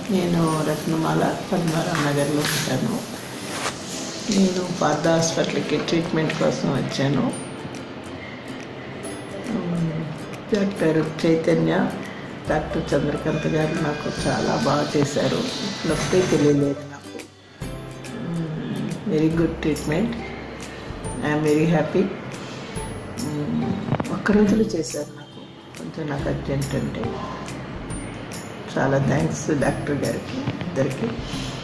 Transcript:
నేను రత్నమాల పద్మారాం నగర్లో ఉంటాను నేను పాత హాస్పిటల్కి ట్రీట్మెంట్ కోసం వచ్చాను um, doctor Chaitanya doctor Chandrakant గారు నాకు చాలా బాగా చేశారు నొప్పి తెలియలేదు నాకు very good treatment I'm very happy ఒక్క రోజులో చేశారు నాకు కొంచెం నాకు అర్జెంట్ అంటే చాలా థ్యాంక్స్ డాక్టర్ గారికి ఇద్దరికి